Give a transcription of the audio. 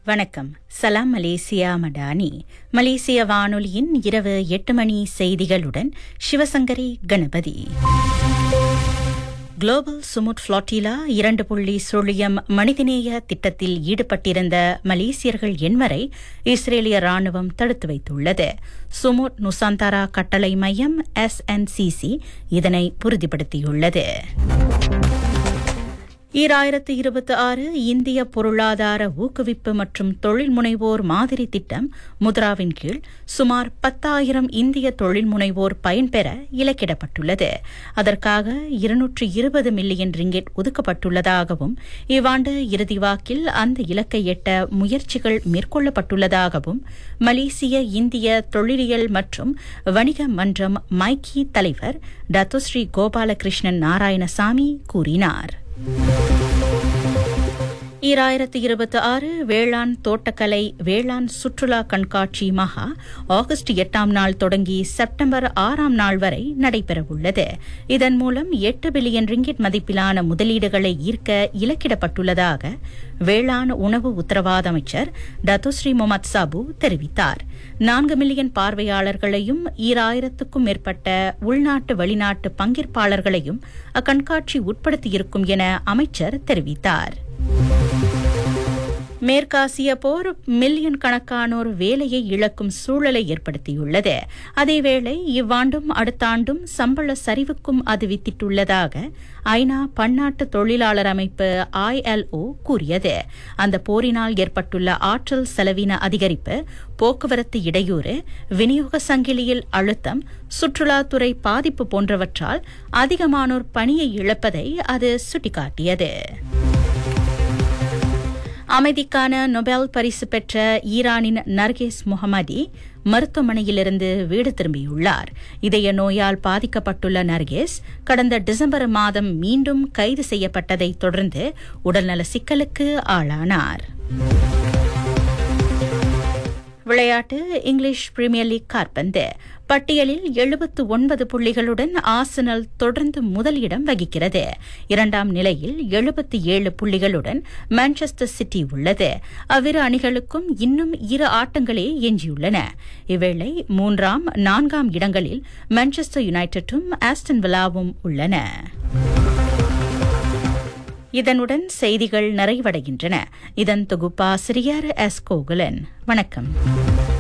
வணக்கம் சலாம் மலேசியா மடானி மலேசிய வானொலியின் இரவு எட்டு மணி செய்திகளுடன் Sivasankari Ganapathi Global Sumud Flotilla இரண்டு புள்ளி சுழியம் மனிதநேய திட்டத்தில் ஈடுபட்டிருந்த மலேசியர்கள் எண்வரை இஸ்ரேலிய ராணுவம் தடுத்து வைத்துள்ளது சுமுட் நுசாந்தாரா கட்டளை மையம் எஸ்என்சிசி இதனை உறுதிப்படுத்தியுள்ளது ஈராயிரத்து இருபத்தி ஆறு இந்திய பொருளாதார ஊக்குவிப்பு மற்றும் தொழில் முனைவோர் மாதிரி திட்டம் முத்ராவின் கீழ் சுமார் பத்தாயிரம் இந்திய தொழில் முனைவோர் பயன்பெற இலக்கிடப்பட்டுள்ளது அதற்காக இருநூற்று இருபது மில்லியன் ரிங்கெட் ஒதுக்கப்பட்டுள்ளதாகவும் இவ்வாண்டு இறுதி வாக்கில் அந்த இலக்கை எட்ட முயற்சிகள் மேற்கொள்ளப்பட்டுள்ளதாகவும் மலேசிய இந்திய தொழிலியல் மற்றும் வணிக மன்றம் மைக்கி தலைவர் டத்துஸ்ரீ கோபாலகிருஷ்ணன் நாராயணசாமி கூறினார் ஈராயிரத்து இருபத்தி ஆறு வேளாண் தோட்டக்கலை வேளாண் சுற்றுலா கண்காட்சி மகா ஆகஸ்ட் எட்டாம் நாள் தொடங்கி செப்டம்பர் ஆறாம் நாள் வரை நடைபெறவுள்ளது இதன் மூலம் எட்டு பில்லியன் ரிங்கிட் மதிப்பிலான முதலீடுகளை ஈர்க்க இலக்கிடப்பட்டுள்ளதாக வேளாண் உணவு உத்தரவாத அமைச்சர் டத்துஸ்ரீ முகமது சாபு தெரிவித்தார் நான்கு மில்லியன் பார்வையாளர்களையும் ஈராயிரத்துக்கும் மேற்பட்ட உள்நாட்டு வெளிநாட்டு பங்கேற்பாளர்களையும் அக்கண்காட்சி உட்படுத்தியிருக்கும் என அமைச்சர் தெரிவித்தார் மேற்காசிய போர் மில்லியன் கணக்கானோர் வேலையை இழக்கும் சூழலை ஏற்படுத்தியுள்ளது அதேவேளை இவ்வாண்டும் அடுத்த ஆண்டும் சம்பள சரிவுக்கும் அது வித்திட்டுள்ளதாக ஐநா பன்னாட்டு தொழிலாளர் அமைப்பு ஐஎல்ஓ கூறியது அந்த போரினால் ஏற்பட்டுள்ள ஆற்றல் செலவின அதிகரிப்பு போக்குவரத்து இடையூறு விநியோக சங்கிலியில் அழுத்தம் சுற்றுலாத்துறை பாதிப்பு போன்றவற்றால் அதிகமானோர் பணியை இழப்பதை அது சுட்டிக்காட்டியது அமைதிக்கான நொபேல் பரிசு பெற்ற ஈரானின் நர்கேஸ் முகமதி மருத்துவமனையிலிருந்து வீடு திரும்பியுள்ளார் இதய நோயால் பாதிக்கப்பட்டுள்ள நர்கேஸ் கடந்த டிசம்பர் மாதம் மீண்டும் கைது செய்யப்பட்டதை தொடர்ந்து உடல்நல சிக்கலுக்கு ஆளானார் விளையாட்டு இங்கிலீஷ் பிரீமியர் லீக் காற்பந்து பட்டியலில் எழுபத்து ஒன்பது புள்ளிகளுடன் ஆசனல் தொடர்ந்து முதலிடம் வகிக்கிறது இரண்டாம் நிலையில் எழுபத்தி ஏழு புள்ளிகளுடன் மான்செஸ்டர் சிட்டி உள்ளது அவ்விரு அணிகளுக்கும் இன்னும் இரு ஆட்டங்களே எஞ்சியுள்ளன இவ்வேளை மூன்றாம் நான்காம் இடங்களில் மான்செஸ்டர் யுனைடெடும் ஆஸ்டன் விலாவும் உள்ளன இதனுடன் செய்திகள் நிறைவடைகின்றன இதன் தொகுப்பாசிரியர் எஸ் கோகுலன் வணக்கம்